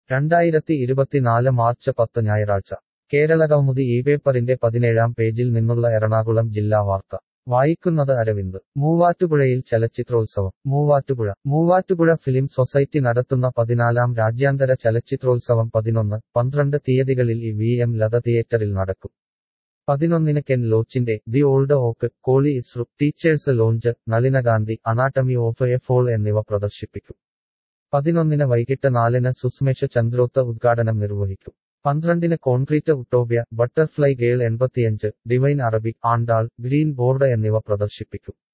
രണ്ടായിരത്തി ഇരുപത്തിനാല് മാർച്ച് പത്ത് ഞായറാഴ്ച കേരളകൗമുദി ഈ പേപ്പറിന്റെ പതിനേഴാം പേജിൽ നിന്നുള്ള എറണാകുളം ജില്ലാ വാർത്ത വായിക്കുന്നത് അരവിന്ദ് മൂവാറ്റുപുഴയിൽ ചലച്ചിത്രോത്സവം മൂവാറ്റുപുഴ മൂവാറ്റുപുഴ ഫിലിം സൊസൈറ്റി നടത്തുന്ന പതിനാലാം രാജ്യാന്തര ചലച്ചിത്രോത്സവം പതിനൊന്ന് പന്ത്രണ്ട് തീയതികളിൽ ഈ വി എം ലത തിയേറ്ററിൽ നടക്കും പതിനൊന്നിന് കെൻ ലോച്ചിന്റെ ദി ഓൾഡ് ഓക്ക് കോളി ഇസ്രു ടീച്ചേഴ്സ് ലോഞ്ച് നളിനഗാന്ധി അനാട്ടമി ഓഫ് എ ഫോൾ എന്നിവ പ്രദർശിപ്പിക്കും പതിനൊന്നിന് വൈകിട്ട് നാലിന് സുസ്മേഷ ചന്ദ്രോത്ത് ഉദ്ഘാടനം നിർവഹിക്കും പന്ത്രണ്ടിന് കോൺക്രീറ്റ് ഉട്ടോപ്യ ബട്ടർഫ്ലൈ ഗേൾ എൺപത്തിയഞ്ച് divine Arabic Andal green board എന്നിവ പ്രദർശിപ്പിക്കും